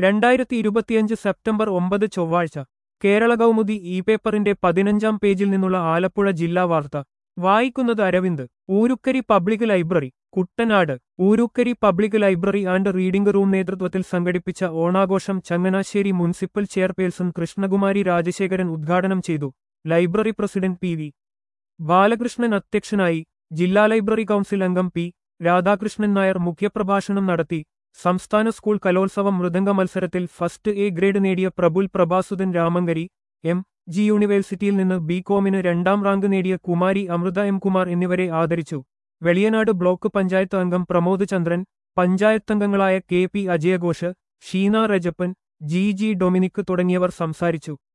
രണ്ടായിരത്തി ഇരുപത്തിയഞ്ച് സെപ്റ്റംബർ ഒമ്പത് ചൊവ്വാഴ്ച കേരള കൗമുദി ഇ പേപ്പറിന്റെ പതിനഞ്ചാം പേജിൽ നിന്നുള്ള ആലപ്പുഴ ജില്ലാ വാർത്ത വായിക്കുന്നത് Aravind Oorukkari public library Kuttanad Oorukkari public library and reading room നേതൃത്വത്തിൽ സംഘടിപ്പിച്ച ഓണാഘോഷം ചങ്ങനാശ്ശേരി മുനിസിപ്പൽ ചെയർപേഴ്സൺ കൃഷ്ണകുമാരി രാജശേഖരൻ ഉദ്ഘാടനം ചെയ്തു library president P V Balakrishnan അധ്യക്ഷനായി ജില്ലാ ലൈബ്രറി കൗൺസിൽ അംഗം പി രാധാകൃഷ്ണൻ നായർ മുഖ്യപ്രഭാഷണം നടത്തി സംസ്ഥാന സ്കൂൾ കലോത്സവം മൃദംഗ മത്സരത്തിൽ ഫസ്റ്റ് എ ഗ്രേഡ് നേടിയ പ്രബുൽ പ്രഭാസുദൻ രാമങ്കരി എം ജി യൂണിവേഴ്സിറ്റിയിൽ നിന്ന് ബി കോമിന് രണ്ടാം റാങ്ക് നേടിയ കുമാരി അമൃത എം കുമാർ എന്നിവരെ ആദരിച്ചു വെളിയനാട് ബ്ലോക്ക് പഞ്ചായത്ത് അംഗം പ്രമോദ് ചന്ദ്രൻ പഞ്ചായത്തംഗങ്ങളായ കെ പി അജയഘോഷ് Sheena Rajappan G G Dominic തുടങ്ങിയവർ സംസാരിച്ചു